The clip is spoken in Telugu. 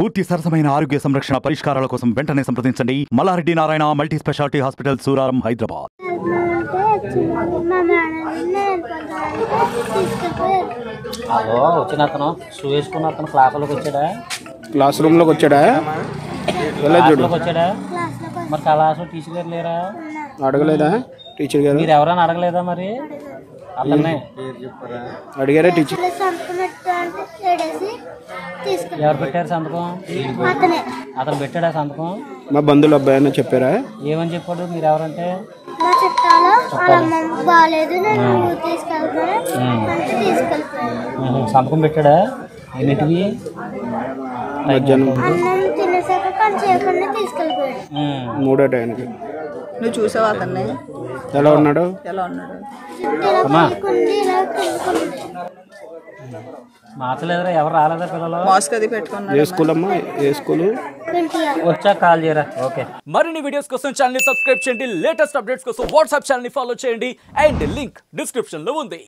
పూర్తి సరసమైన ఆరోగ్య సంరక్షణ పరిష్కారాల కోసం వెంటనే సంప్రదించండి Mallareddy Narayana multi speciality hospital Suraram Hyderabad అంటే మా మేడం తీసుకుపోయారు అదో వచ్చిన అతను షూ వేసుకున్న అతను క్లాసులోకి వచ్చాడా క్లాస్ రూమ్ లోకి వచ్చాడా వెళ్ళదు చూడు క్లాసులోకి వచ్చాడా మరి క్లాసు టీచర్ గారు లేరా అడగలేదా టీచర్ గారు మీరు ఎవరైనా అడగలేదా మరి అతన్ని అడిగారా టీచర్ సంతకం పెట్టు అంటే ఏడేసి తీసుకెళ్ళి ఎవరు పెట్టారు సంతకం అతనే అతను పెట్టాడా సంతకం మా బంధువులు అబ్బాయి అని చెప్పారా ఏమని చెప్పాడు మీరు ఎవరంటే మా చుట్టాలో వాళ్ళ అమ్మ బాగాలేదు నేను తీసుకెళ్తాను అంటే తీసుకెళ్ళిపోయాను ఉహు, సంతకం పెట్టాడా ఎన్నిటివి మధ్యాహ్నం అన్నం తినేసాక కొంచెం చేయకుండా తీసుకెళ్ళిపోయాడు ఉమ్. మూడో టైంకి నువ్వు చూసావు అతన్ని ఎలా ఉన్నాడు ఎలా ఉన్నాడు చుట్టూ ఇలా పడుకుంది ఇలా కిందకుంది మార్చలేదురా ఎవరు రాలేదా పిల్లలు మాస్క్ అది పెట్టుకున్నాడు ఏ స్కూల్ అమ్మా ఏ స్కూలు ఎన్టీఆర్ వచ్చాక కాల్ చేయరా ఓకే మరిన్ని వీడియోస్ కోసం ఛానల్ సబ్స్క్రైబ్ చేయండి లేటెస్ట్ అప్డేట్స్ కోసం వాట్సాప్ ఛానల్ ఫాలో చేయండి అండ్ లింక్ డిస్క్రిప్షన్ లో ఉంది